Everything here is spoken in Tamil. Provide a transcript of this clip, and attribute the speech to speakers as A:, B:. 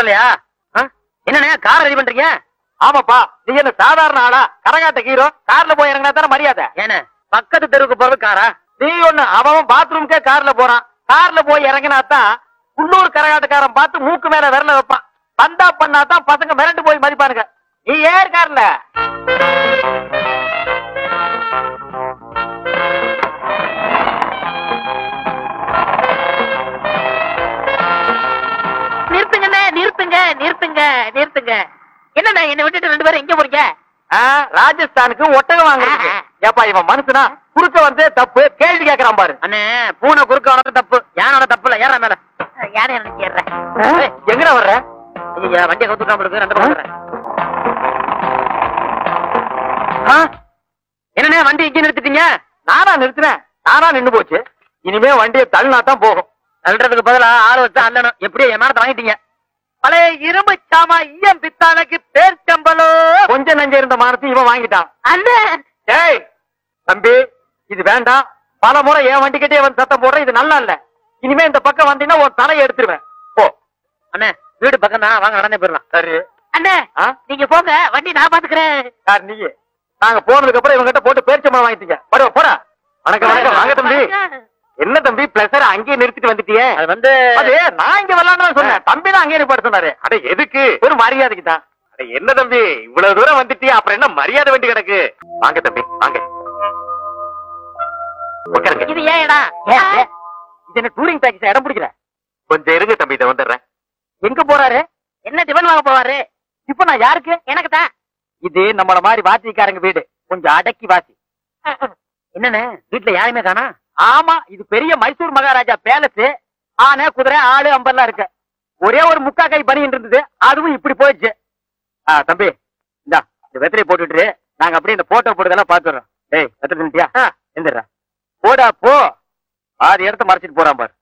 A: வரலையா ஆ? என்னண்ணே கார் ரெடி பண்றீங்க
B: ஆமாப்பா நீ என்ன சாதாரண ஆளா கரகாட்ட ஹீரோ கார்ல போய் இறங்கினா தானே மரியாதை
A: ஏண்ணே பக்கத்து தெருவுக்கு போறது காரா
B: நீ ஒண்ணு அவன் பாத்ரூம்க்கே கார்ல போறான் கார்ல போய் இறங்கினா தான் உள்ளூர் கரகாட்டக்காரன் பார்த்து மூக்கு மேல விரல வைப்பான் பந்தா பண்ணா தான் பசங்க மிரண்டு போய் மதிப்பானுங்க நீ ஏர் கார்ல
C: நிறுத்துங்கண்ணே நிறுத்துங்க நிறுத்துங்க நிறுத்துங்க என்னண்ணே என்னை விட்டுட்டு ரெண்டு பேரும் எங்க போறீங்க
B: ஆ, ராஜஸ்தானுக்கு ஒட்டகம் வாங்குறதுக்கு ஏப்பா இவன் மனுஷனா குறுக்க வந்து தப்பு கேள்வி கேக்குறான் பாரு
A: அண்ணே பூனை குறுக்க வளர்றது தப்பு யானோட தப்பு இல்ல ஏற மேல
C: யாரை எனக்கு ஏறுறேன்
B: ஏய், எங்கடா வர்ற
A: ஐயா வண்டியை கவுத்துக்காம இருக்கு ரெண்டு பக்கம் வரேன். ஆ? என்னண்ணே வண்டி இங்கே நிறுத்திட்டீங்க
B: நானா நிறுத்தினேன் நானா நின்னு போச்சு இனிமே வண்டியை தள்ளினா தான் போகும்
A: தள்ளுறதுக்கு பதிலா ஆள் வச்சு அல்லணும் எப்படியோ என் மேலத்தை வாங்கிட்டீங்க
C: பழைய இரும்பு சாமா ஈயம் பித்தானுக்கு பேர் சம்பளோ
B: கொஞ்சம் நஞ்ச இருந்த மானத்தை இவன் வாங்கிட்டான்
C: அண்ணன்
B: டேய் தம்பி இது வேண்டாம் பல முறை என் வண்டிக்கிட்டே வந்து சத்தம் போடுற இது நல்லா இல்ல இனிமே இந்த பக்கம் வந்தீங்கன்னா ஒரு தலையை எடுத்துருவேன் போ
A: அண்ணே வீடு பக்கம் தான் வாங்க நடந்தே போயிடலாம்
B: சரி
C: அண்ணே
B: ஆ?
C: நீங்க போங்க வண்டி நான் பாத்துக்கிறேன்
B: யார் நீ நாங்க போனதுக்கு அப்புறம் இவங்க கிட்ட போட்டு பேரிச்சம்பளம் வாங்கிட்டீங்க போட போடா வணக்கம் வணக்கம் வாங்க தம்பி என்ன தம்பி பிளஸர் அங்கேயே நிறுத்திட்டு வந்துட்டியே
A: அது வந்து
B: அது நான் இங்க வரலான்னு சொன்னேன் தம்பி தான் அங்கேயே நிப்பாட்ட சொன்னாரு அட எதுக்கு ஒரு மரியாதைக்கு தான் அட என்ன தம்பி இவ்வளவு தூரம் வந்துட்டியா அப்புறம் என்ன மரியாதை வேண்டி கிடக்கு வாங்க தம்பி வாங்க உட்காருங்க
C: இது ஏன் இடம்
B: ஏன், ஏன்? இது என்ன டூரிங் பேக்கேஜ் இடம் பிடிக்கல கொஞ்சம் இருங்க தம்பி இதை வந்துடுறேன் எங்க போறாரு
C: என்ன டிபன் வாங்க போவாரு
B: இப்ப நான் யாருக்கு
C: எனக்கு தான்
B: இது நம்மள மாதிரி வாத்திக்காரங்க வீடு கொஞ்சம் அடக்கி வாசி
A: என்னண்ணே வீட்டுல யாருமே காணா
B: ஆமா இது பெரிய மைசூர் மகாராஜா பேலஸ் ஆனை குதிரை ஆளு அம்பெல்லாம் இருக்கு ஒரே ஒரு முக்கா கை பனின்னு இருந்தது அதுவும் இப்படி போயிடுச்சு ஆ, தம்பி இந்தா இந்த வெத்தலையை போட்டுட்டு நாங்க அப்படியே இந்த போட்டோ போட்டதெல்லாம் பாத்துறோம் டேய் வெத்தலை தின்ட்டியா எந்திரா போடா போ ஆறு இடத்த மறைச்சிட்டு போறான் பாரு